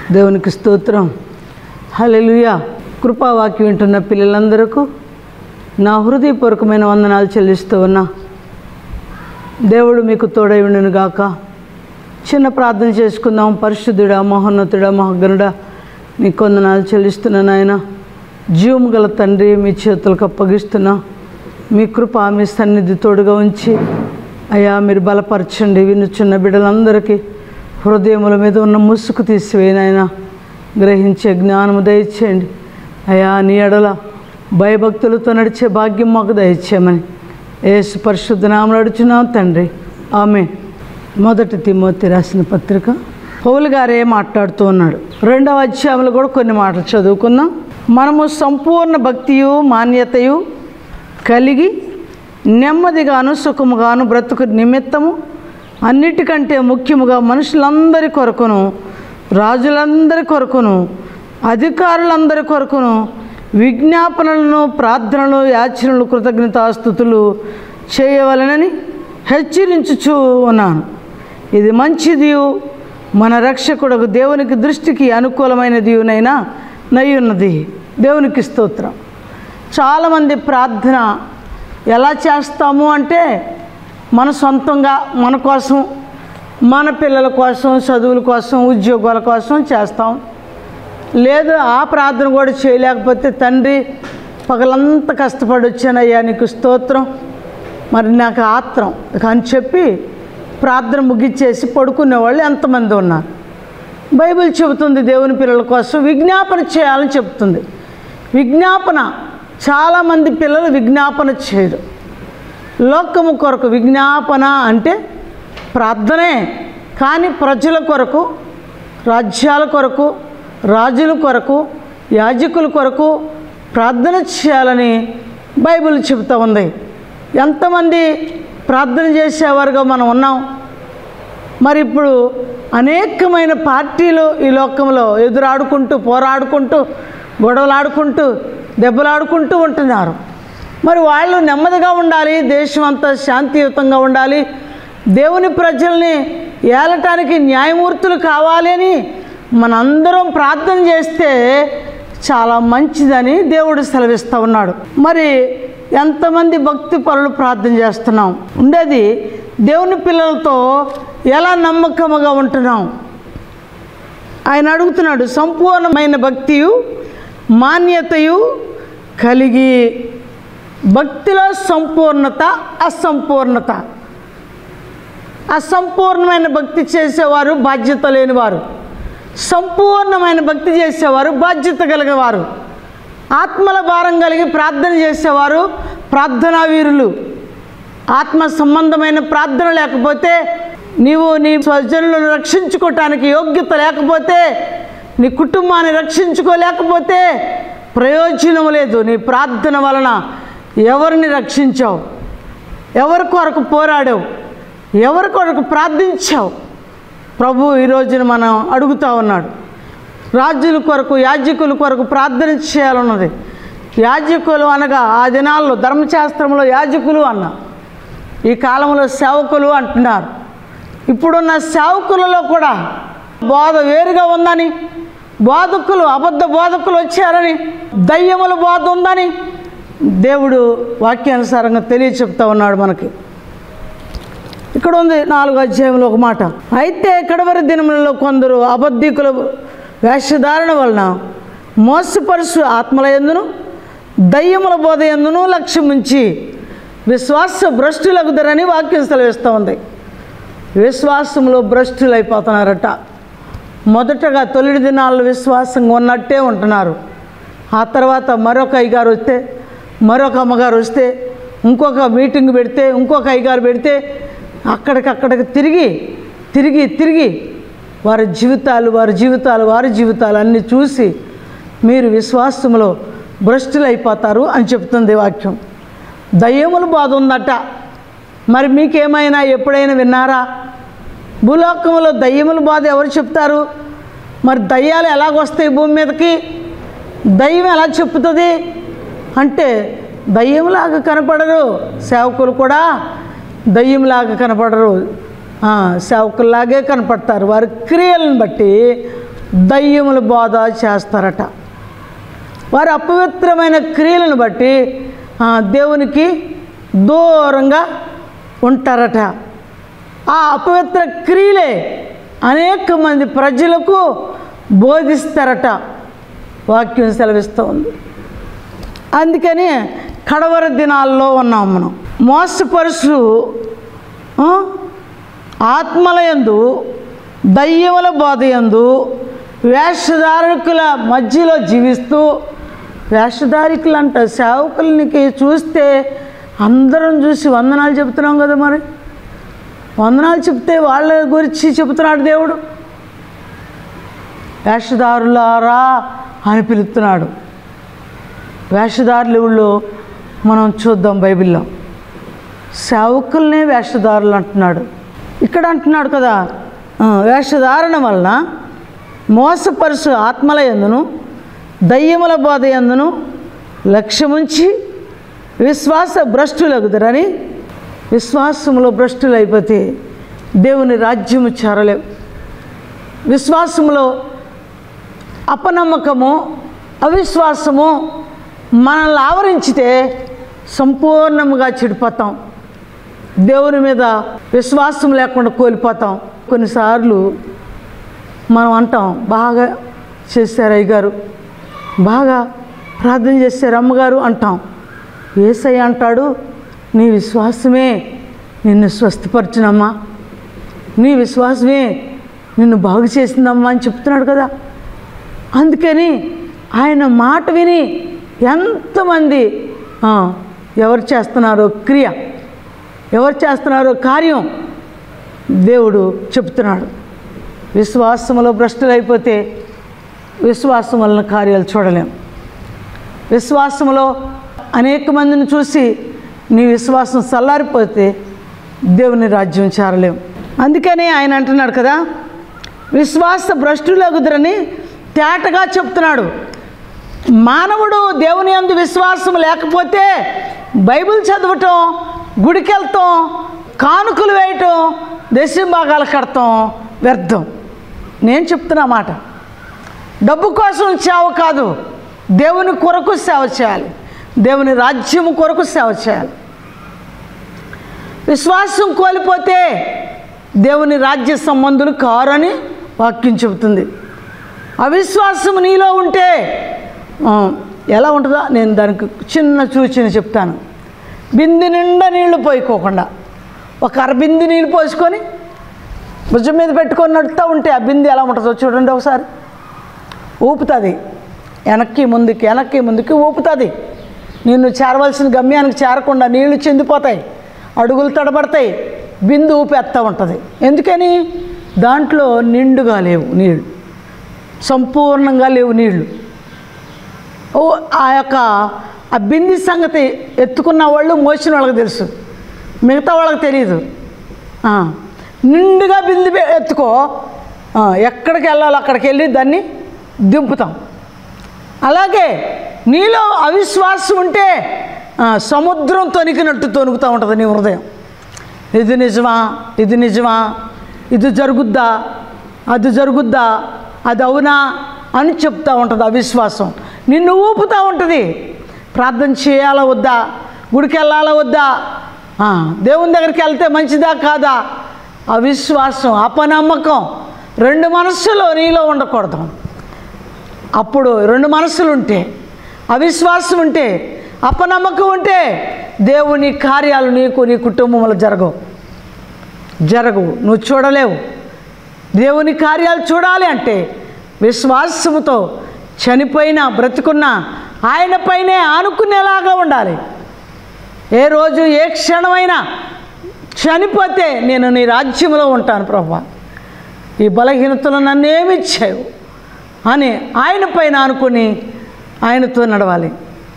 దేవునికి స్తోత్రం హల్లెలూయా కృపావాక్యం వింటున్న పిల్లలందరకు నా హృదయపూర్వకమైన వందనాలు చెల్లిస్తూ ఉన్నా దేవుడు మీకు తోడై ఉండును గాక చిన్న ప్రార్థన చేసుకుందాం పరిశుద్ధుడా మహోన్నతుడా మహగనుడా నీ కొందనాలు చెల్లిస్తున్నాను ఆయన జీవము గల తండ్రి మీ చేతులకు అప్పగిస్తున్నా మీ కృప మీ సన్నిధి తోడుగా ఉంచి అయ్యా మీరు బలపరచండి వినుచున్న బిడ్డలందరికీ హృదయముల మీద ఉన్న ముసుగు తీసివేయనైనా గ్రహించే జ్ఞానము దయచేయండి అయా నీ ఎడల భయభక్తులతో నడిచే భాగ్యం మాకు దయచేయమని యేసు పరిశుద్ధ నామం నడుచున్నాం తండ్రి ఆమె మొదటి తిమోతి రాసిన పత్రిక పౌలు గారే మాట్లాడుతూ ఉన్నాడు రెండవ అధ్యాయంలో కూడా కొన్ని మాటలు చదువుకుందాం మనము సంపూర్ణ భక్తియు మాన్యతయు కలిగి నెమ్మదిగాను సుఖముగాను బ్రతుకు నిమిత్తము అన్నిటికంటే ముఖ్యముగా మనుషులందరి కొరకును రాజులందరి కొరకును అధికారులందరి కొరకును విజ్ఞాపనలను ప్రార్థనలు యాచనలు కృతజ్ఞతాస్థుతులు చేయవలనని హెచ్చరించుచూ ఉన్నాను ఇది మంచిది మన రక్షకుడకు దేవునికి దృష్టికి అనుకూలమైనదినైనా నయ్యున్నది దేవునికి స్తోత్రం చాలామంది ప్రార్థన ఎలా చేస్తాము అంటే మన సొంతంగా మన కోసం మన పిల్లల కోసం చదువుల కోసం ఉద్యోగాల కోసం చేస్తాం లేదు ఆ ప్రార్థన కూడా చేయలేకపోతే తండ్రి పగలంతా కష్టపడి వచ్చానయ్యా నీకు స్తోత్రం మరి నాకు ఆత్రం ఇక అని చెప్పి ప్రార్థన ముగిచ్చేసి పడుకునే వాళ్ళు ఎంతమంది ఉన్నారు బైబిల్ చెబుతుంది దేవుని పిల్లల కోసం విజ్ఞాపన చేయాలని చెప్తుంది విజ్ఞాపన చాలామంది పిల్లలు విజ్ఞాపన చేయరు లోకము కొరకు విజ్ఞాపన అంటే ప్రార్థనే కానీ ప్రజల కొరకు రాజ్యాల కొరకు రాజుల కొరకు యాజకుల కొరకు ప్రార్థన చేయాలని బైబిల్ చెబుతూ ఉంది ఎంతమంది ప్రార్థన చేసేవారుగా మనం ఉన్నాం మరి ఇప్పుడు అనేకమైన పార్టీలు ఈ లోకంలో ఎదురాడుకుంటూ పోరాడుకుంటూ గొడవలాడుకుంటూ దెబ్బలాడుకుంటూ ఉంటున్నారు మరి వాళ్ళు నెమ్మదిగా ఉండాలి దేశం అంతా శాంతియుతంగా ఉండాలి దేవుని ప్రజల్ని ఏలటానికి న్యాయమూర్తులు కావాలి అని మనందరం ప్రార్థన చేస్తే చాలా మంచిదని దేవుడు సెలవిస్తూ ఉన్నాడు మరి ఎంతమంది భక్తి పరులు ప్రార్థన చేస్తున్నాం ఉండేది దేవుని పిల్లలతో ఎలా నమ్మకముగా ఉంటున్నాం ఆయన అడుగుతున్నాడు సంపూర్ణమైన భక్తియు మాన్యతయు కలిగి భక్తిలో సంపూర్ణత అసంపూర్ణత అసంపూర్ణమైన భక్తి చేసేవారు బాధ్యత లేనివారు సంపూర్ణమైన భక్తి చేసేవారు బాధ్యత కలిగేవారు ఆత్మల భారం కలిగి ప్రార్థన చేసేవారు ప్రార్థనా వీరులు ఆత్మ సంబంధమైన ప్రార్థన లేకపోతే నీవు నీ స్వజనులను రక్షించుకోవటానికి యోగ్యత లేకపోతే నీ కుటుంబాన్ని రక్షించుకోలేకపోతే ప్రయోజనం లేదు నీ ప్రార్థన వలన ఎవరిని రక్షించావు ఎవరి కొరకు పోరాడావు ఎవరి కొరకు ప్రార్థించావు ప్రభు ఈ రోజున మనం అడుగుతూ ఉన్నాడు రాజుల కొరకు యాజకుల కొరకు ప్రార్థన చేయాలన్నది యాజకులు అనగా ఆ దినాల్లో ధర్మశాస్త్రంలో యాజకులు అన్న ఈ కాలంలో సేవకులు అంటున్నారు ఇప్పుడున్న సేవకులలో కూడా బోధ వేరుగా ఉందని బోధకులు అబద్ధ బోధకులు వచ్చారని దయ్యముల బోధ ఉందని దేవుడు వాక్యానుసారంగా తెలియ చెప్తా ఉన్నాడు మనకి ఇక్కడ ఉంది నాలుగు అధ్యాయంలో ఒక మాట అయితే కడవరి దినములలో కొందరు అబద్ధికుల వేషధారణ వలన మోసపరుసు ఆత్మల ఎందును దయ్యముల బోధ ఎందును లక్ష్యం ఉంచి విశ్వాస భ్రష్టులగుదరని వాక్యం సెలవిస్తూ ఉంది విశ్వాసంలో భ్రష్టులైపోతున్నారట మొదటగా తొలిడి దినాల్లో విశ్వాసంగా ఉన్నట్టే ఉంటున్నారు ఆ తర్వాత మరొక అయ్యగారు వస్తే మరొక అమ్మగారు వస్తే ఇంకొక మీటింగ్ పెడితే ఇంకొక అయ్యగారు పెడితే అక్కడికక్కడికి తిరిగి తిరిగి తిరిగి వారి జీవితాలు వారి జీవితాలు వారి జీవితాలు అన్నీ చూసి మీరు విశ్వాసంలో భ్రష్టులైపోతారు అని చెప్తుంది వాక్యం దయ్యముల బాధ ఉందట మరి మీకేమైనా ఎప్పుడైనా విన్నారా భూలోకంలో దయ్యముల బాధ ఎవరు చెప్తారు మరి దయ్యాలు ఎలాగొస్తాయి భూమి మీదకి దయ్యం ఎలా చెప్తుంది అంటే దయ్యంలాగా కనపడరు సేవకులు కూడా దయ్యంలాగా కనపడరు ఆ, సేవకుల్లాగే కనపడతారు వారి క్రియలను బట్టి దయ్యముల బాధ చేస్తారట వారి అపవిత్రమైన క్రియలను బట్టి ఆ, దేవునికి దూరంగా ఉంటారట ఆ అపవిత్ర క్రియలే అనేక మంది ప్రజలకు బోధిస్తారట వాక్యం సెలవిస్తూ ఉంది అందుకని కడవర దినాల్లో ఉన్నాం మనం మోసపరుసు ఆ, ఆత్మలయందు దయ్యముల బోధయందు వేషధారకుల మధ్యలో జీవిస్తూ వేషధారికులు అంట సేవకులనికి చూస్తే అందరం చూసి వందనాలు చెబుతున్నాం కదా మరి వందనాలు చెప్తే వాళ్ళ గురించి చెబుతున్నాడు దేవుడు వేషధారులారా అని పిలుస్తున్నాడు వేషధారులు ఎవళ్ళు మనం చూద్దాం బైబిల్లో సేవకుల్నే వేషధారులు అంటున్నాడు ఇక్కడ అంటున్నాడు కదా ఆ, వేషధారణ వలన మోసపరుసు ఆత్మల ఎందును దయ్యముల బోధ ఎందును లక్ష్యముంచి విశ్వాస భ్రష్టులగుదరని విశ్వాసములో భ్రష్టులైపోతే దేవుని రాజ్యము చేరలేవు విశ్వాసములో అపనమ్మకము అవిశ్వాసము మనల్ని ఆవరించితే సంపూర్ణముగా చెడిపోతాం దేవుని మీద విశ్వాసం లేకుండా కోల్పోతాం కొన్నిసార్లు మనం అంటాం బాగా చేశారు అయ్యగారు బాగా ప్రార్థన చేశారు అమ్మగారు అంటాం ఏసయ్య అంటాడు నీ విశ్వాసమే నిన్ను స్వస్థపరచునమ్మా నీ విశ్వాసమే నిన్ను బాగు చేసిందమ్మా అని చెప్తున్నాడు కదా అందుకని ఆయన మాట విని ఎంతమంది ఆ, ఎవరు చేస్తున్నారో క్రియ ఎవరు చేస్తున్నారో కార్యం దేవుడు చెప్తున్నాడు విశ్వాసములో భ్రష్టులైపోతే విశ్వాసం వలన కార్యాలు చూడలేం విశ్వాసములో అనేక మందిని చూసి నీ విశ్వాసం చల్లారిపోతే దేవుని రాజ్యం చేరలేం అందుకని ఆయన అంటున్నాడు కదా విశ్వాస భ్రష్టులగుదరని తేటగా చెప్తున్నాడు మానవుడు దేవుని అందు విశ్వాసం లేకపోతే బైబిల్ చదవటం గుడికి వెళ్తాం కానుకలు వేయటం దశభాగాలు కడతాం వ్యర్థం నేను చెప్తున్నా మాట డబ్బు కోసం సేవ కాదు దేవుని కొరకు సేవ చేయాలి దేవుని రాజ్యము కొరకు సేవ చేయాలి విశ్వాసం కోల్పోతే దేవుని రాజ్య సంబంధులు కారని వాక్యం చెబుతుంది అవిశ్వాసం నీలో ఉంటే ఆ, ఎలా ఉంటుందో నేను దానికి చిన్న సూచన చెప్తాను బింది నిండా నీళ్లు పోయికోకుండా ఒక అర బింది నీళ్ళు పోసుకొని భుజం మీద పెట్టుకొని నడుతూ ఉంటే ఆ బింది ఎలా ఉంటుందో చూడండి ఒకసారి ఊపుతుంది వెనక్కి ముందుకి వెనక్కి ముందుకి ఊపుతుంది నిన్ను చేరవలసిన గమ్యానికి చేరకుండా నీళ్లు చెందిపోతాయి అడుగులు తడబడతాయి బిందు ఊపేస్తూ ఉంటుంది ఎందుకని దాంట్లో నిండుగా లేవు నీళ్ళు సంపూర్ణంగా లేవు నీళ్లు ఓ ఆ యొక్క ఆ బింది సంగతి ఎత్తుకున్న వాళ్ళు మోసిన వాళ్ళకి తెలుసు మిగతా వాళ్ళకి తెలియదు ఆ, నిండుగా బింది పె- ఎత్తుకో ఆ, ఎక్కడికి వెళ్ళాలో అక్కడికి వెళ్ళి దాన్ని దింపుతాం అలాగే నీలో అవిశ్వాసం ఉంటే ఆ, సముద్రం తొనికినట్టు తొనుకుతూ ఉంటుంది నీ హృదయం ఇది నిజమా ఇది నిజమా ఇది జరుగుద్దా అది జరుగుద్దా అది అవునా అని చెప్తూ ఉంటుంది అవిశ్వాసం నిన్ను ఊపుతూ ఉంటుంది ప్రార్థన చేయాలా వద్దా గుడికి వెళ్ళాలా వద్దా ఆ, దేవుని దగ్గరికి వెళ్తే మంచిదా కాదా అవిశ్వాసం అపనమ్మకం రెండు మనస్సులు నీలో ఉండకూడదు అప్పుడు రెండు మనసులు ఉంటే అవిశ్వాసం ఉంటే అపనమ్మకం ఉంటే దేవుని కార్యాలు నీకు నీ కుటుంబంలో జరగవు జరగవు నువ్వు చూడలేవు దేవుని కార్యాలు చూడాలి అంటే విశ్వాసముతో చనిపోయినా బ్రతుకున్నా ఆయన పైనే ఆనుకునేలాగా ఉండాలి ఏ రోజు ఏ క్షణమైనా చనిపోతే నేను నీ రాజ్యంలో ఉంటాను ప్రభా ఈ బలహీనతలు నన్నేమి ఇచ్చావు అని ఆయన పైన అనుకుని ఆయనతో నడవాలి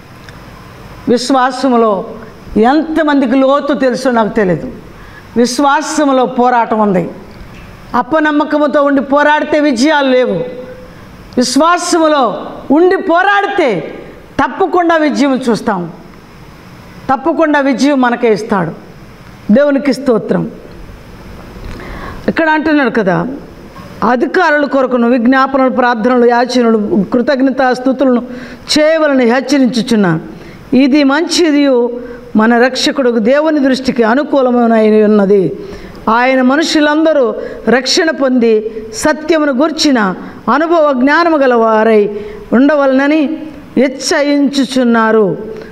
విశ్వాసములో ఎంతమందికి లోతు తెలుసో నాకు తెలియదు విశ్వాసములో పోరాటం ఉంది అప్పనమ్మకముతో ఉండి పోరాడితే విజయాలు లేవు విశ్వాసములో ఉండి పోరాడితే తప్పకుండా విజయం చూస్తాం తప్పకుండా విజయం మనకే ఇస్తాడు దేవునికి స్తోత్రం ఇక్కడ అంటున్నాడు కదా అధికారుల కొరకును విజ్ఞాపనలు ప్రార్థనలు యాచనలు కృతజ్ఞత స్థుతులను చేయవలని హెచ్చరించుచున్నాను ఇది మంచిది మన రక్షకుడు దేవుని దృష్టికి అనుకూలమైన ఉన్నది ఆయన మనుషులందరూ రక్షణ పొంది సత్యమును గుర్చిన అనుభవ జ్ఞానము గల వారై ఉండవలనని హెచ్చరించుచున్నారు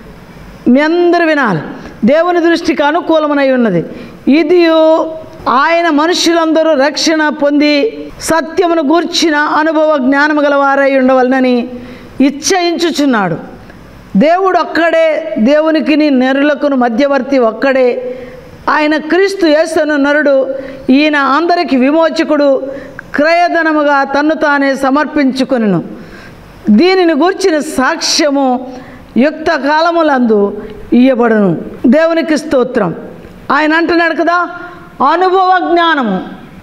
మీ అందరూ వినాలి దేవుని దృష్టికి అనుకూలమై ఉన్నది ఇది ఆయన మనుషులందరూ రక్షణ పొంది సత్యమును గూర్చిన అనుభవ జ్ఞానము గలవారై ఉండవలనని ఇచ్చయించుచున్నాడు దేవుడు ఒక్కడే దేవునికి నరులకును మధ్యవర్తి ఒక్కడే ఆయన క్రీస్తు యేసను నరుడు ఈయన అందరికి విమోచకుడు క్రయధనముగా తన్ను తానే సమర్పించుకొనెను దీనిని గూర్చిన సాక్ష్యము యుక్త కాలములందు ఇయ్యబడును దేవునికి స్తోత్రం ఆయన అంటున్నాడు కదా అనుభవ జ్ఞానము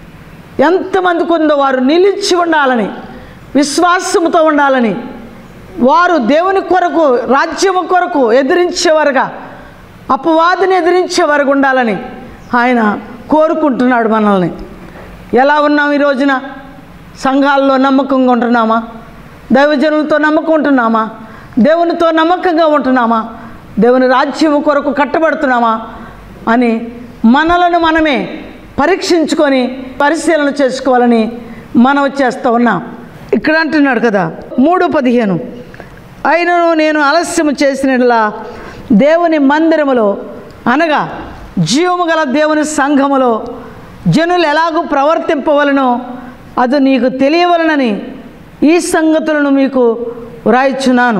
ఎంతమందికి ఉందో వారు నిలిచి ఉండాలని విశ్వాసముతో ఉండాలని వారు దేవుని కొరకు రాజ్యము కొరకు ఎదిరించేవారుగా అపవాదిని ఎదిరించే వరకు ఉండాలని ఆయన కోరుకుంటున్నాడు మనల్ని ఎలా ఉన్నాం ఈ రోజున సంఘాల్లో నమ్మకంగా ఉంటున్నామా దైవజనులతో నమ్మకం ఉంటున్నామా దేవునితో నమ్మకంగా ఉంటున్నామా దేవుని రాజ్యము కొరకు కట్టబడుతున్నామా అని మనలను మనమే పరీక్షించుకొని పరిశీలన చేసుకోవాలని మనం చేస్తూ ఉన్నాం ఇక్కడ అంటున్నాడు కదా మూడు పదిహేను అయినను నేను ఆలస్యం చేసినట్లా దేవుని మందిరములో అనగా జీవము గల దేవుని సంఘములో జనులు ఎలాగూ ప్రవర్తింపవలనో అది నీకు తెలియవలనని ఈ సంగతులను మీకు వ్రాయిచున్నాను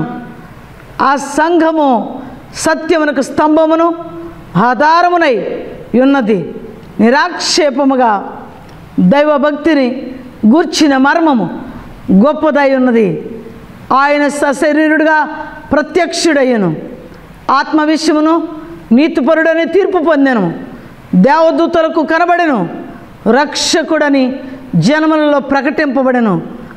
ఆ సంఘము సత్యమునకు స్తంభమును ఆధారమునై ఉన్నది నిరాక్షేపముగా దైవభక్తిని గూర్చిన మర్మము గొప్పదై ఉన్నది ఆయన సశరీరుడుగా ప్రత్యక్షుడయ్యను ఆత్మ విషయమును నీతిపరుడని తీర్పు పొందెను దేవదూతలకు కనబడెను రక్షకుడని జనములలో ప్రకటింపబడెను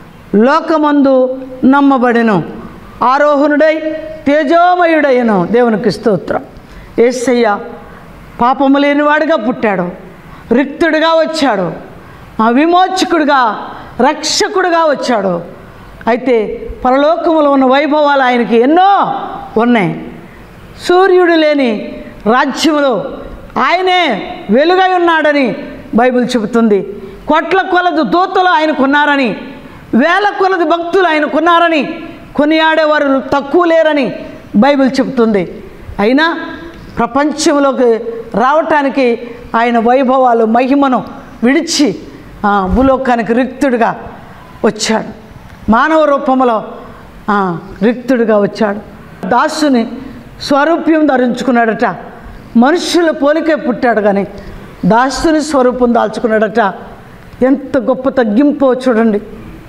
లోకమందు నమ్మబడెను ఆరోహణుడై తేజోమయుడయ్యను దేవునికి స్తోత్రం ఏసయ్య పాపము లేనివాడుగా పుట్టాడు రిక్తుడిగా వచ్చాడు ఆ విమోచకుడుగా రక్షకుడుగా వచ్చాడు అయితే పరలోకములో ఉన్న వైభవాలు ఆయనకి ఎన్నో ఉన్నాయి సూర్యుడు లేని రాజ్యములో ఆయనే వెలుగై ఉన్నాడని బైబిల్ చెబుతుంది కొట్ల కొలది దూతలు ఆయనకున్నారని వేల కొలది భక్తులు ఆయనకున్నారని కొనియాడేవారు తక్కువ లేరని బైబిల్ చెబుతుంది అయినా ప్రపంచంలోకి రావటానికి ఆయన వైభవాలు మహిమను విడిచి ఆ, భూలోకానికి రిక్తుడిగా వచ్చాడు మానవ రూపంలో ఆ, రిక్తుడిగా వచ్చాడు దాసుని స్వరూప్యం ధరించుకున్నాడట మనుషుల పోలికే పుట్టాడు కానీ దాసుని స్వరూపం దాల్చుకున్నాడట ఎంత గొప్ప తగ్గింపో చూడండి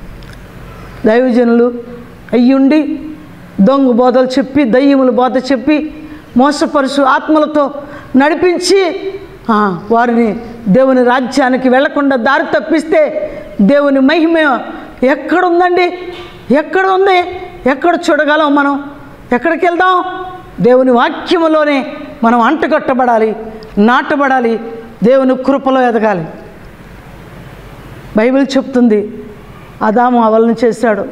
దైవజనులు అయ్యుండి దొంగ బోధలు చెప్పి దయ్యములు బోధ చెప్పి మోసపరుచు ఆత్మలతో నడిపించి ఆ, వారిని దేవుని రాజ్యానికి వెళ్లకుండా దారి తప్పిస్తే దేవుని మహిమ ఎక్కడుందండి ఎక్కడ ఉంది ఎక్కడ చూడగలం మనం ఎక్కడికి వెళ్దాం దేవుని వాక్యములోనే మనం అంటగట్టబడాలి నాటబడాలి దేవుని కృపలో ఎదగాలి బైబిల్ చెప్తుంది అదాము అవలను చేశాడు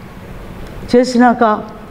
చేసినాక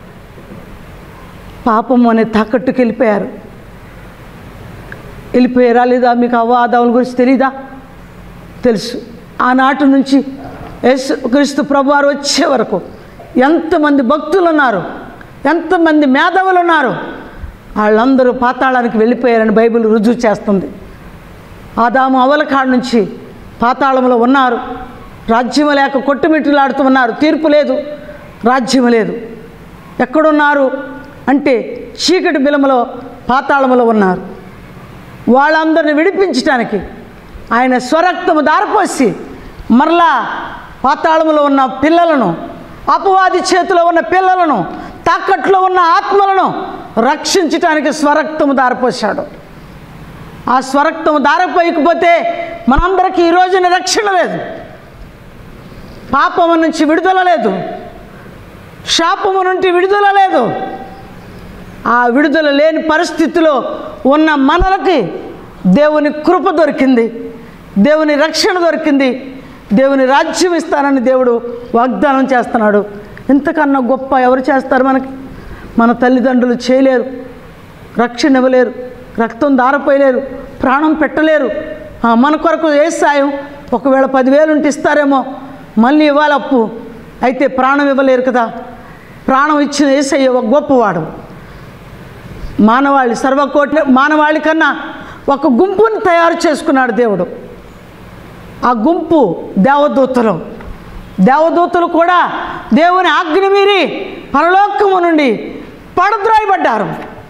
పాపం అనే తాకట్టుకు వెళ్ళిపోయారు వెళ్ళిపోయారా లేదా మీకు అవ్వ ఆదాముల గురించి తెలీదా తెలుసు ఆనాటి నుంచి యేసు క్రీస్తు ప్రభు వారు వచ్చే వరకు ఎంతమంది భక్తులు ఉన్నారు ఎంతమంది మేధావులు ఉన్నారు వాళ్ళందరూ పాతాళానికి వెళ్ళిపోయారని బైబిల్ రుజువు చేస్తుంది ఆదాము అవల కాడ నుంచి పాతాళంలో ఉన్నారు రాజ్యం లేక కొట్టుమిట్టులాడుతూ ఉన్నారు తీర్పు లేదు రాజ్యం లేదు ఎక్కడున్నారు అంటే చీకటి బిలములో పాతాళములో ఉన్నారు వాళ్ళందరిని విడిపించటానికి ఆయన స్వరక్తము దారపోసి మరలా పాతాళములో ఉన్న పిల్లలను అపవాది చేతిలో ఉన్న పిల్లలను తాకట్లో ఉన్న ఆత్మలను రక్షించటానికి స్వరక్తము దారపోశాడు ఆ స్వరక్తము దారపోయకపోతే మనందరికీ ఈ రోజున రక్షణ లేదు పాపము నుంచి విడుదల లేదు శాపము నుండి విడుదల లేదు ఆ విడుదల లేని పరిస్థితిలో ఉన్న మనలకి దేవుని కృప దొరికింది దేవుని రక్షణ దొరికింది దేవుని రాజ్యం ఇస్తానని దేవుడు వాగ్దానం చేస్తున్నాడు ఇంతకన్నా గొప్ప ఎవరు చేస్తారు మనకి మన తల్లిదండ్రులు చేయలేరు రక్షణ ఇవ్వలేరు రక్తం దారపోయలేరు ప్రాణం పెట్టలేరు ఆ, మన కొరకు ఏ సాయం ఒకవేళ పదివేలు ఉంటే ఇస్తారేమో మళ్ళీ ఇవ్వాలి అప్పు అయితే ప్రాణం ఇవ్వలేరు కదా ప్రాణం ఇచ్చిన ఏసయ్య ఒక గొప్పవాడు మానవాళి సర్వకోటి మానవాళి కన్నా ఒక గుంపుని తయారు చేసుకున్నాడు దేవుడు ఆ గుంపు దేవదూతలు దేవదూతలు కూడా దేవుని ఆజ్ఞ మీరి పరలోకము నుండి పడద్రాయబడ్డారు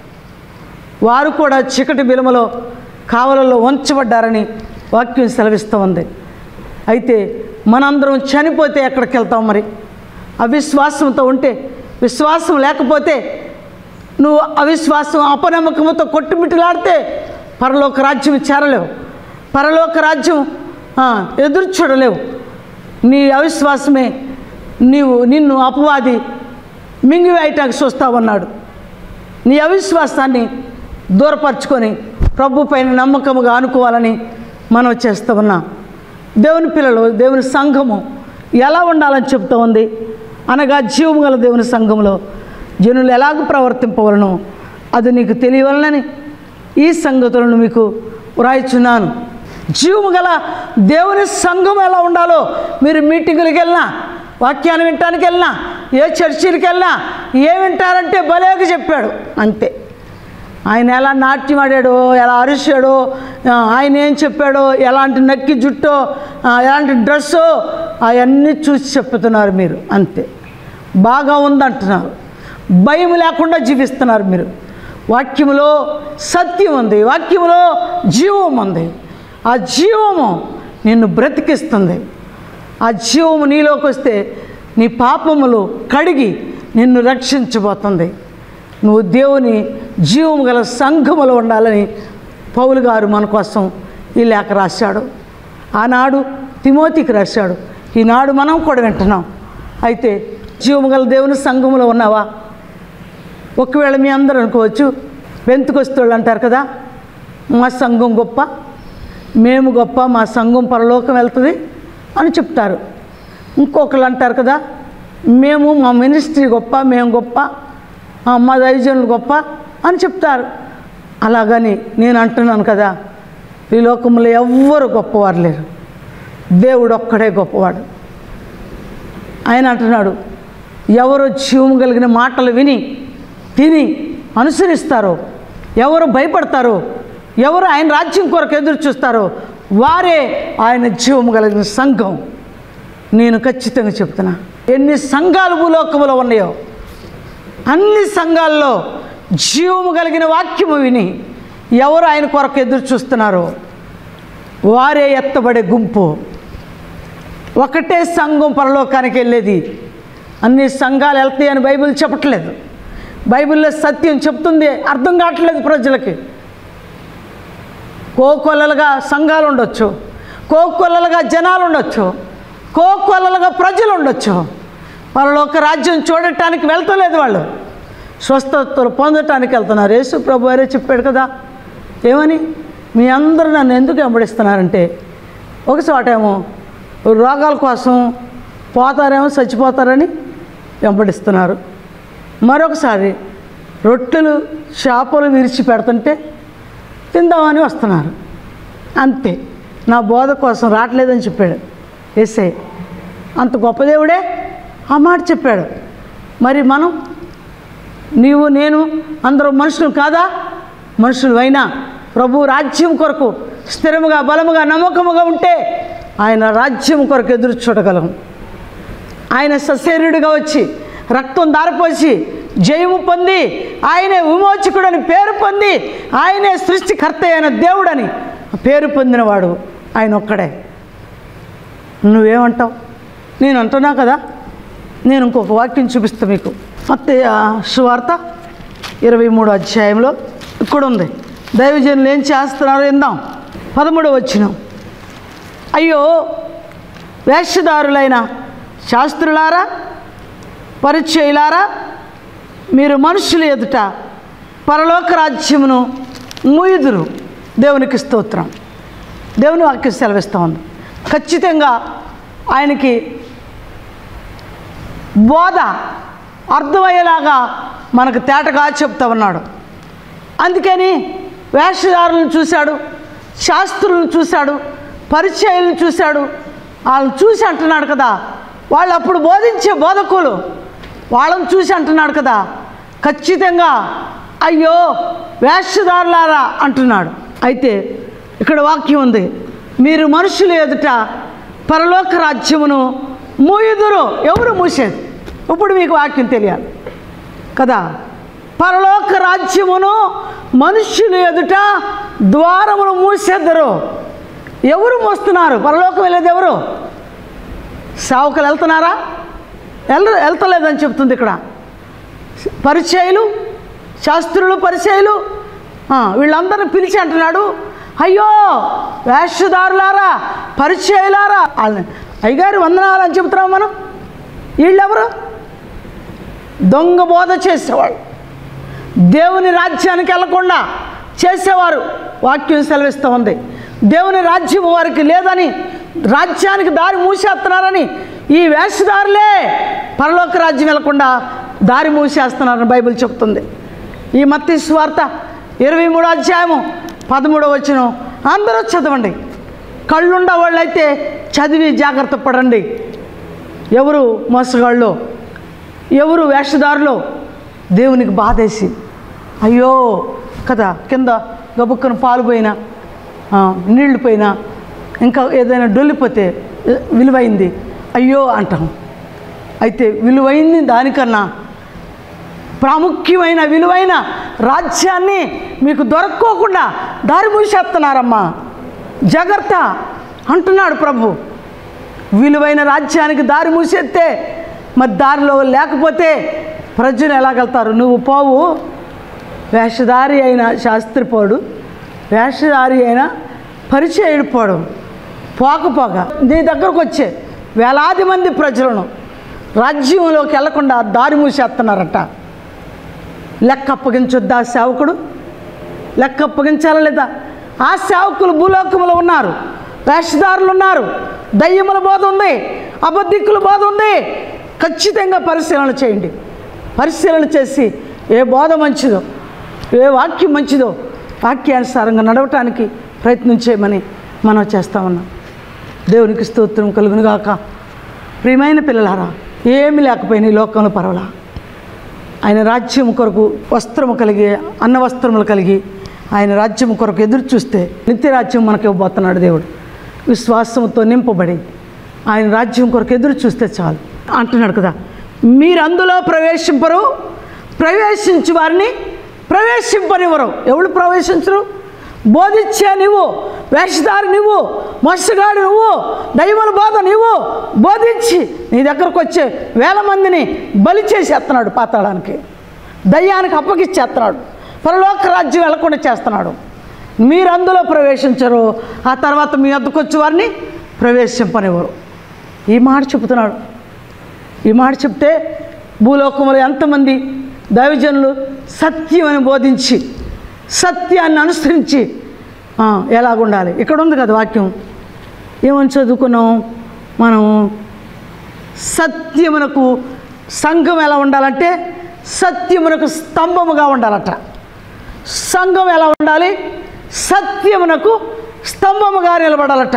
వారు కూడా చీకటి బిలమలో కావలలో ఉంచబడ్డారని వాక్యం సెలవిస్తూ ఉంది అయితే మనందరం చనిపోతే ఎక్కడికి వెళ్తాం మరి అవిశ్వాసంతో ఉంటే విశ్వాసం లేకపోతే నువ్వు అవిశ్వాసం అపనమ్మకంతో కొట్టుమిట్టులాడితే పరలోక రాజ్యం చేరలేవు పరలోక రాజ్యం ఆ, ఎదురు చూడలేవు నీ అవిశ్వాసమే నీవు నిన్ను అపవాది మింగివేయటానికి చూస్తావన్నాడు నీ అవిశ్వాసాన్ని దూరపరచుకొని ప్రభు పైన నమ్మకముగా అనుకోవాలని మనం చేస్తూ ఉన్నాం దేవుని పిల్లలు దేవుని సంఘము ఎలా ఉండాలని చెప్తూ ఉంది అనగా జీవము గల దేవుని సంఘంలో జనులు ఎలాగ ప్రవర్తింపవలను అది నీకు తెలియవలనని ఈ సంగతులను మీకు వ్రాయిచున్నాను జీవము గల దేవుని సంఘం ఎలా ఉండాలో మీరు మీటింగులకు వెళ్ళినా వాక్యాన్ని వినటానికి వెళ్ళినా ఏ చర్చిలకు వెళ్ళినా ఏ వింటారంటే భలేగా చెప్పాడు అంతే ఆయన ఎలా నాట్యం ఆడాడో ఎలా అరిశాడో ఆ, ఆయన ఏం చెప్పాడో ఎలాంటి నక్కి జుట్టో ఆ, ఎలాంటి డ్రెస్సో అవన్నీ చూసి చెప్తున్నారు మీరు అంతే బాగా ఉందంటున్నారు భయం లేకుండా జీవిస్తున్నారు మీరు వాక్యములో సత్యం ఉంది వాక్యములో జీవం ఉంది ఆ జీవము నిన్ను బ్రతికిస్తుంది ఆ జీవము నీలోకి వస్తే నీ పాపములు కడిగి నిన్ను రక్షించబోతుంది నువ్వు దేవుని జీవము గల సంఘములో ఉండాలని పౌలు గారు మన కోసం ఈ లేఖ రాశాడు ఆనాడు తిమోతికి రాశాడు ఈనాడు మనం కూడా వింటున్నాం అయితే జీవము గల దేవుని సంఘములో ఉన్నావా ఒకవేళ మీ అందరూ అనుకోవచ్చు వెంతుకొస్తోళ్ళు అంటారు కదా మా సంఘం గొప్ప మేము గొప్ప మా సంఘం పరలోకం వెళ్తుంది అని చెప్తారు ఇంకొకరు అంటారు కదా మేము మా మినిస్ట్రీ గొప్ప మేము గొప్ప ఆ, మా దైవజనులు గొప్ప అని చెప్తారు అలాగని నేను అంటున్నాను కదా ఈ లోకంలో ఎవ్వరు గొప్పవారు లేరు దేవుడు ఒక్కడే గొప్పవాడు ఆయన అంటున్నాడు ఎవరు జీవం కలిగిన మాటలు విని తిని అనుసరిస్తారో ఎవరు భయపడతారో ఎవరు ఆయన రాజ్యం కొరకు ఎదురు చూస్తారో వారే ఆయన జీవం కలిగిన సంఘం నేను ఖచ్చితంగా చెప్తున్నా ఎన్ని సంఘాలు భూలోకములో ఉన్నాయో అన్ని సంఘాల్లో జీవము కలిగిన వాక్యము విని ఎవరు ఆయన కొరకు ఎదురు చూస్తున్నారో వారే ఎత్తబడే గుంపు ఒకటే సంఘం పరలోకానికి వెళ్ళేది అన్ని సంఘాలు వెళ్తాయి అని బైబిల్ చెప్పట్లేదు బైబిల్లో సత్యం చెప్తుంది అర్థం కావట్లేదు ప్రజలకి కోకొల్లలుగా సంఘాలు ఉండొచ్చు కోకొల్లలుగా జనాలు ఉండొచ్చు కోకొల్లలుగా ప్రజలు ఉండొచ్చు పరలోక రాజ్యం చూడటానికి వెళ్తలేదు వాళ్ళు స్వస్థతలు పొందటానికి వెళ్తున్నారు యేసు ప్రభు వారే చెప్పాడు కదా ఏమని మీ అందరూ నన్ను ఎందుకు వెంబడిస్తున్నారంటే ఒక చోటేమో రోగాల కోసం పోతారేమో చచ్చిపోతారని వెంబడిస్తున్నారు మరొకసారి రొట్టెలు చేపలు విరిచి పెడుతుంటే తిందామని వస్తున్నారు అంతే నా బోధ కోసం రావట్లేదని చెప్పాడు ఎస్ఐ అంత గొప్ప దేవుడే ఆ మాట చెప్పాడు మరి మనం నీవు నేను అందరూ మనుషులు కాదా మనుషులు అయినా ప్రభు రాజ్యం కొరకు స్థిరముగా బలముగా నమ్మకముగా ఉంటే ఆయన రాజ్యం కొరకు ఎదురు చూడగలం ఆయన సశరీరుడిగా వచ్చి రక్తం దారపోసి జయము పొంది ఆయనే విమోచకుడని పేరు పొంది ఆయనే సృష్టికర్త అయిన దేవుడని పేరు పొందినవాడు ఆయన ఒక్కడే నువ్వేమంటావు నేను అంటున్నా కదా నేను ఇంకొక వాక్యం చూపిస్తా మీకు మత్తయ్య సువార్త ఇరవై మూడు అధ్యాయంలో ఇక్కడ ఉంది దైవజనులు ఏం చేస్తున్నారో విందాం పదమూడు వచ్చిన అయ్యో వేషధారులైన శాస్త్రులారా పరిచయులారా మీరు మనుషుల ఎదుట పరలోక రాజ్యమును మూయుదురు దేవునికి స్తోత్రం దేవుని వాక్యం సెలవిస్తూ ఉంది ఖచ్చితంగా ఆయనకి బోధ అర్థమయ్యేలాగా మనకు తేటగా చెప్తా ఉన్నాడు అందుకని వేషధారులను చూశాడు శాస్త్రులను చూశాడు పరిచయాలను చూశాడు వాళ్ళని చూసి అంటున్నాడు కదా వాళ్ళు అప్పుడు బోధించే బోధకులు వాళ్ళని చూసి అంటున్నాడు కదా ఖచ్చితంగా అయ్యో వేషధారులారా అంటున్నాడు అయితే ఇక్కడ వాక్యం ఉంది మీరు మనుషులు ఎదుట పరలోక రాజ్యమును మూయుదురు ఎవరు మూసేది ఇప్పుడు మీకు వాక్యం తెలియాలి కదా పరలోక రాజ్యమును మనుష్యులు ఎదుట ద్వారమును మూసేద్దరు ఎవరు మోస్తున్నారు పరలోకం వెళ్ళేది ఎవరు సేవకులు వెళ్తున్నారా వెళ వెళ్తలేదని చెప్తుంది ఇక్కడ పరిచయులు శాస్త్రులు పరిచయులు ఆ, వీళ్ళందరిని పిలిచి అంటున్నాడు అయ్యో వేషధారులారా పరిచయులారా వాళ్ళని అయ్యగారు వందనాలు అని చెబుతున్నాం మనం వీళ్ళెవరు దొంగ బోధ చేసేవాళ్ళు దేవుని రాజ్యానికి వెళ్లకుండా చేసేవారు వాక్యం సెలవిస్తూ ఉంది దేవుని రాజ్యం వారికి లేదని రాజ్యానికి దారి మూసేస్తున్నారని ఈ వేషధారులే పరలోక రాజ్యం వెళ్లకుండా దారి మూసేస్తున్నారని బైబిల్ చెప్తుంది ఈ మత్తి స్వార్త ఇరవై మూడో అధ్యాయము పదమూడో వచ్చిన అందరూ చదవండి కళ్ళుండ వాళ్ళైతే చదివి జాగ్రత్త పడండి ఎవరు మోసగాళ్ళు ఎవరు వేషధారులు దేవునికి బాధేసి అయ్యో కదా కింద గబుక్కను పాలు పోయినా ఆ, నీళ్లు పోయినా ఇంకా ఏదైనా డొల్లిపోతే ఏ, విలువైంది అయ్యో అంటాం అయితే విలువైంది దానికన్నా ప్రాముఖ్యమైన విలువైన రాజ్యాన్ని మీకు దొరక్కోకుండా దారి మూసేస్తున్నారమ్మా జాగ్రత్త అంటున్నాడు ప్రభు విలువైన రాజ్యానికి దారి మూసేస్తే మరి దారిలో లేకపోతే ప్రజలు ఎలాగెళ్తారు నువ్వు పోవు వేషధారి అయిన శాస్త్రిపోడు వేషధారి అయిన పరిచయుడు పోడు పోకపోక నీ దగ్గరకు వచ్చే వేలాది మంది ప్రజలను రాజ్యంలోకి వెళ్లకుండా దారి మూసేస్తున్నారట లెక్క అప్పగించొద్దా సేవకుడు లెక్క అప్పగించాలా లేదా ఆ సేవకులు భూలోకములో ఉన్నారు వేషధారులు ఉన్నారు దయ్యముల బోధ ఉంది అబద్ధికుల బోధ ఉంది ఖచ్చితంగా పరిశీలన చేయండి పరిశీలన చేసి ఏ బోధ మంచిదో ఏ వాక్యం మంచిదో వాక్యానుసారంగా నడవటానికి ప్రయత్నం చేయమని మనం చేస్తా ఉన్నాం దేవునికి స్తోత్రం కలుగును గాక ప్రియమైన పిల్లలారా ఏమి లేకపోయినా ఈ లోకంలో పర్వాలా ఆయన రాజ్యం కొరకు వస్త్రము కలిగి అన్న వస్త్రములు కలిగి ఆయన రాజ్యం కొరకు ఎదురు చూస్తే నిత్య రాజ్యం మనకి ఇవ్వబోతున్నాడు దేవుడు విశ్వాసంతో నింపబడి ఆయన రాజ్యం కొరకు ఎదురు చూస్తే చాలు అంటున్నాడు కదా మీరు అందులో ప్రవేశింపరు ప్రవేశించి వారిని ప్రవేశింపనివ్వరు ఎవరు ప్రవేశించరు బోధించే నువ్వు వేషధారి నువ్వు మత్స్యగాడు నువ్వు దైవల బోధ నువ్వు బోధించి నీ దగ్గరకు వచ్చే వేల మందిని బలి చేసేస్తున్నాడు పాతాళానికి దయ్యానికి అప్పగిచ్చేస్తున్నాడు పరలోక రాజ్యం వెళ్లకుండా చేస్తున్నాడు మీరు అందులో ప్రవేశించరు ఆ తర్వాత మీ వద్దకు వచ్చే వారిని ప్రవేశింపనివ్వరు ఈ మాట చెబుతున్నాడు ఈ మాట చెప్తే భూలోకంలో ఎంతమంది దైవజనులు సత్యమని బోధించి సత్యాన్ని అనుసరించి ఆ, ఎలాగుండాలి ఇక్కడ ఉంది కదా వాక్యం ఏమని చదువుకున్నాం మనం సత్యమునకు సంఘం ఎలా ఉండాలంటే సత్యమునకు స్తంభముగా ఉండాలట సంఘం ఎలా ఉండాలి సత్యమునకు స్తంభముగా నిలబడాలట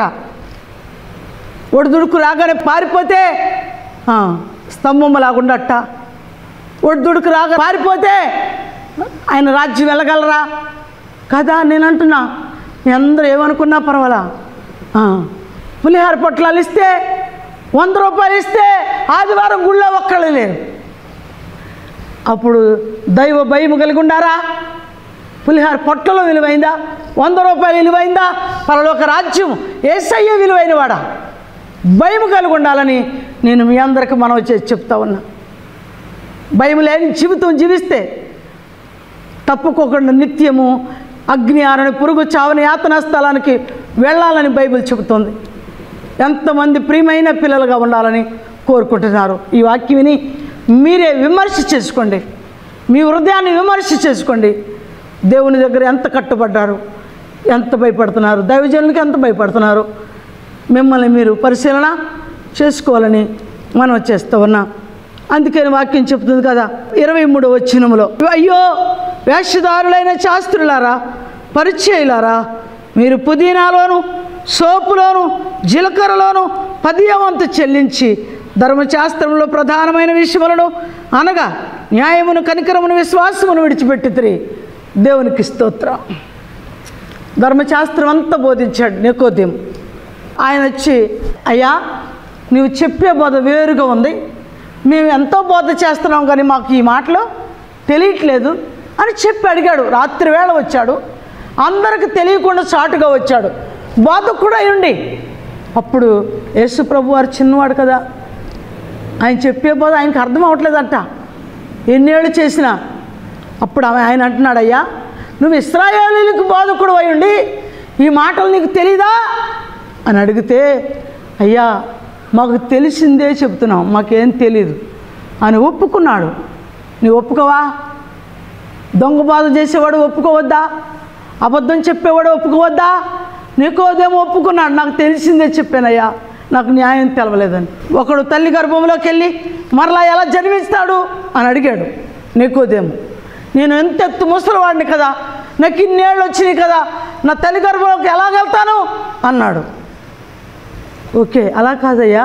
ఒడిదుడుకు రాగానే పారిపోతే ఆ, స్తంభం లాగుండట ఒడిదుడుకు రాగా పారిపోతే ఆయన రాజ్యం వెళ్ళగలరా కదా నేను అంటున్నా మీ అందరూ ఏమనుకున్నా పర్వాలా ఆ, పులిహార పొట్లాలు ఇస్తే వంద రూపాయలు ఇస్తే ఆదివారం గుళ్ళో ఒక్కళ్ళు లేరు అప్పుడు దైవ భయం కలిగి ఉండారా పులిహార పొట్టలో విలువైందా వంద రూపాయలు విలువైందా పరలోక రాజ్యం ఏసయ్య విలువైన వాడా భయం కలిగి ఉండాలని నేను మీ అందరికి మనం చేసి చెప్తా ఉన్నా భయం లేని జీవితం జీవిస్తే తప్పుకోకుండా నిత్యము అగ్ని ఆరని పురుగు చావని యాతన స్థలానికి వెళ్ళాలని బైబిల్ చెబుతోంది ఎంతమంది ప్రియమైన పిల్లలుగా ఉండాలని కోరుకుంటున్నారు ఈ వాక్యం విని మీరే విమర్శ చేసుకోండి మీ హృదయాన్ని విమర్శ చేసుకోండి దేవుని దగ్గర ఎంత కట్టుబడ్డారు ఎంత భయపడుతున్నారు దైవజనులకి ఎంత భయపడుతున్నారు మిమ్మల్ని మీరు పరిశీలన చేసుకోవాలని మనం చేస్తూ ఉన్నాం అందుకని వాక్యం చెప్తుంది కదా ఇరవై మూడు వచ్చినములో అయ్యో వేషధారులైన శాస్త్రులారా పరిచయులారా మీరు పుదీనాలోను సోపులోను జీలకర్రలోను పదియవంతు చెల్లించి ధర్మశాస్త్రంలో ప్రధానమైన విషయములను అనగా న్యాయమును కనికరమును విశ్వాసమును విడిచిపెట్టితిరి దేవునికి స్తోత్రం ధర్మశాస్త్రం అంతా బోధించాడు నికోద్యం ఆయన వచ్చి అయ్యా నువ్వు చెప్పే బోధ వేరుగా ఉంది మేము ఎంతో బోధ చేస్తున్నాం కానీ మాకు ఈ మాటలు తెలియట్లేదు అని చెప్పి అడిగాడు రాత్రి వేళ వచ్చాడు అందరికి తెలియకుండా చాటుగా వచ్చాడు బోధ కూడా ఉండి అప్పుడు యేసు ప్రభు వారు చిన్నవాడు కదా ఆయన చెప్పే బోధ ఆయనకు అర్థం అవ్వట్లేదంట ఎన్నేళ్ళు చేసినా అప్పుడు ఆమె ఆయన అంటున్నాడు అయ్యా నువ్వు ఇస్రాయేలీలకు బోధకుడు అయి ఉండి ఈ మాటలు నీకు తెలీదా అని అడిగితే అయ్యా మాకు తెలిసిందే చెప్తున్నాం మాకేం తెలీదు అని ఒప్పుకున్నాడు నువ్వు ఒప్పుకోవా దొంగ బాధ చేసేవాడు ఒప్పుకోవద్దా అబద్ధం చెప్పేవాడు ఒప్పుకోవద్దా నీకోదేమో ఒప్పుకున్నాడు నాకు తెలిసిందే చెప్పానయ్యా నాకు న్యాయం తెలవలేదని ఒకడు తల్లి గర్భంలోకి వెళ్ళి మరలా ఎలా జన్మిస్తాడు అని అడిగాడు నీకోదేమో నేను ఎంత ఎత్తు ముసలివాడిని కదా నాకు ఇన్నేళ్ళు వచ్చినాయి కదా నా తల్లి గర్భంలోకి ఎలా వెళ్తాను అన్నాడు ఓకే అలా కాదయ్యా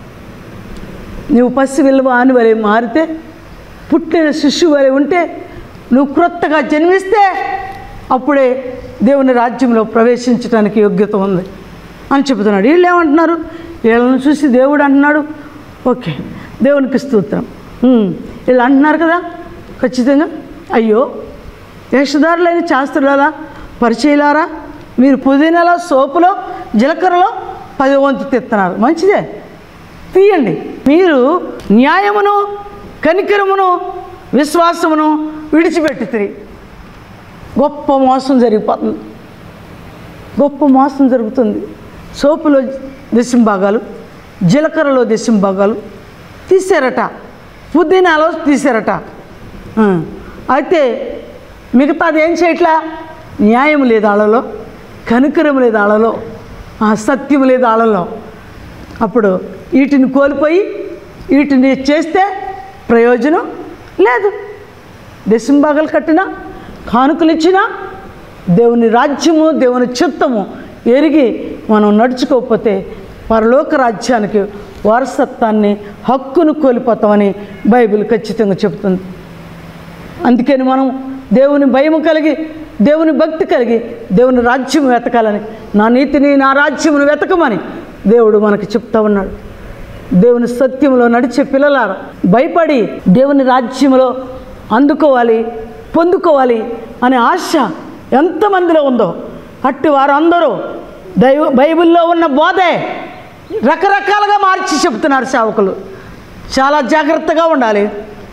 నువ్వు పసి విలువ అని వలె మారితే పుట్టిన శిశువు వలె ఉంటే నువ్వు క్రొత్తగా జన్మిస్తే అప్పుడే దేవుని రాజ్యంలో ప్రవేశించడానికి యోగ్యత ఉంది అని చెబుతున్నాడు వీళ్ళు ఏమంటున్నారు వీళ్ళని చూసి దేవుడు అంటున్నాడు ఓకే దేవునికి స్తోత్రం ఉమ్, వీళ్ళు అంటున్నారు కదా ఖచ్చితంగా అయ్యో వేషధారులైన శాస్త్రులారా పరిచయలారా మీరు పుదీనాలో సోపులో జీలకర్రలో పది వంతు తెస్తున్నారు మంచిదే తీయండి మీరు న్యాయమును కనికరమును విశ్వాసమును విడిచిపెట్టి గొప్ప మోసం జరిగిపోతుంది గొప్ప మోసం జరుగుతుంది సోపులో దశం భాగాలు జీలకర్రలో దశం భాగాలు తీసారట పుదీనాలో తీసారట ఆ, అయితే మిగతాది ఏం చేయట్లా న్యాయం లేదు ఆళ్ళలో కనికరం లేదు ఆళ్ళలో ఆ సత్యం లేదు ఆళ్ళలో అప్పుడు వీటిని కోల్పోయి వీటిని చేస్తే ప్రయోజనం లేదు దశంభాగాలు కట్టినా కానుకలు ఇచ్చినా దేవుని రాజ్యము దేవుని చిత్తము ఎరిగి మనం నడుచుకోకపోతే పరలోక రాజ్యానికి వారసత్వాన్ని హక్కును కోల్పోతామని బైబిల్ ఖచ్చితంగా చెబుతుంది అందుకని మనం దేవుని భయం కలిగి దేవుని భక్తి కలిగి దేవుని రాజ్యం వెతకాలని నా నీతిని నా రాజ్యమును వెతకమని దేవుడు మనకి చెప్తా ఉన్నాడు దేవుని సత్యంలో నడిచే పిల్లలారా భయపడి దేవుని రాజ్యంలో అందుకోవాలి పొందుకోవాలి అనే ఆశ ఎంతమందిలో ఉందో అట్టి వారందరూ దైవ బైబిల్లో ఉన్న బోధే రకరకాలుగా మార్చి చెప్తున్నారు సేవకులు చాలా జాగ్రత్తగా ఉండాలి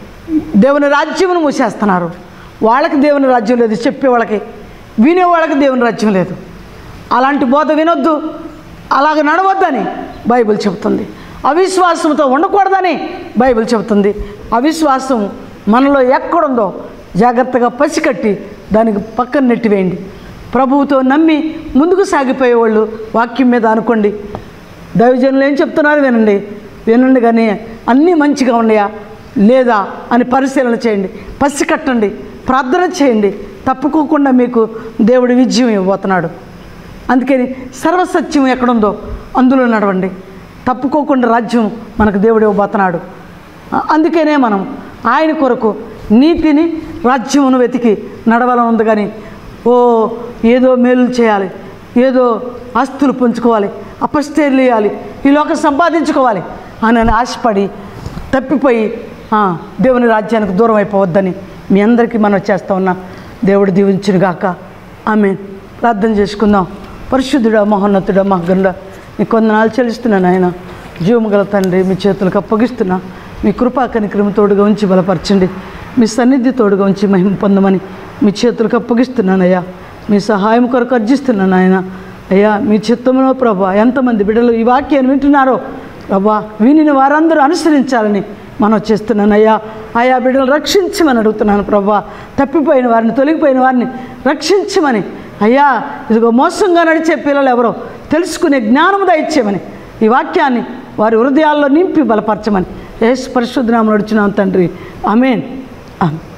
దేవుని రాజ్యమును మూసేస్తున్నారు వాళ్ళకి దేవుని రాజ్యం లేదు చెప్పే వాళ్ళకి వినే వాళ్ళకి దేవుని రాజ్యం లేదు అలాంటి బోధ వినొద్దు అలాగ నడవద్దని బైబిల్ చెబుతుంది అవిశ్వాసంతో ఉండకూడదని బైబిల్ చెబుతుంది అవిశ్వాసం మనలో ఎక్కడుందో జాగ్రత్తగా పసికట్టి దానికి పక్కన నెట్టివేయండి ప్రభువుతో నమ్మి ముందుకు సాగిపోయేవాళ్ళు వాక్యం మీద అనుకోండి దైవజనులు ఏం చెప్తున్నారు వినండి వినండి కానీ అన్నీ మంచిగా ఉన్నాయా లేదా అని పరిశీలన చేయండి పసి కట్టండి ప్రార్థన చేయండి తప్పుకోకుండా మీకు దేవుడు విజయం ఇవ్వబోతున్నాడు అందుకని సర్వసత్యం ఎక్కడుందో అందులో నడవండి తప్పుకోకుండా రాజ్యం మనకు దేవుడు ఇవ్వబోతున్నాడు ఆ- అందుకనే మనం ఆయన కొరకు నీతిని రాజ్యమును వెతికి నడవాలని ఉంది కానీ ఓ ఏదో మేలు చేయాలి ఏదో ఆస్తులు పంచుకోవాలి అపస్టేర్లు వేయాలి ఈ లోకం సంపాదించుకోవాలి అని అని ఆశపడి తప్పిపోయి ఆ, దేవుని రాజ్యానికి దూరం అయిపోవద్దని మీ అందరికీ మనం చేస్తా ఉన్నా దేవుడు దీవించును గాక ఆమె ప్రార్థన చేసుకుందాం పరిశుద్ధుడా మహోన్నతుడా మహగండ నీ కొందనాలు చెల్లిస్తున్నాను ఆయన జీవము గల తండ్రి మీ చేతులకు అప్పగిస్తున్నా మీ కృపా కనిక్రమ తోడుగా ఉంచి బలపరచండి మీ సన్నిధి తోడుగా ఉంచి మహిమ పొందమని మీ చేతులకు అప్పగిస్తున్నానయ్యా మీ సహాయం కొరకు అర్జిస్తున్నాను ఆయన అయ్యా మీ చిత్తంలో ప్రభా ఎంతమంది బిడ్డలు ఈ వాక్యాన్ని వింటున్నారో ప్రభా వినిన వారందరూ అనుసరించాలని మనం చేస్తున్నాను అయ్యా ఆయా బిడ్డలు రక్షించమని అడుగుతున్నాను ప్రభా తప్పిపోయిన వారిని తొలగిపోయిన వారిని రక్షించమని అయ్యా ఇదిగో మోసంగా నడిచే పిల్లలు ఎవరో తెలుసుకునే జ్ఞానము దయచేయమని ఈ వాక్యాన్ని వారి హృదయాల్లో నింపి బలపరచమని యేసు పరిశుద్ధనామం నడుచున్నాం తండ్రి అమేన్ ఆమెన్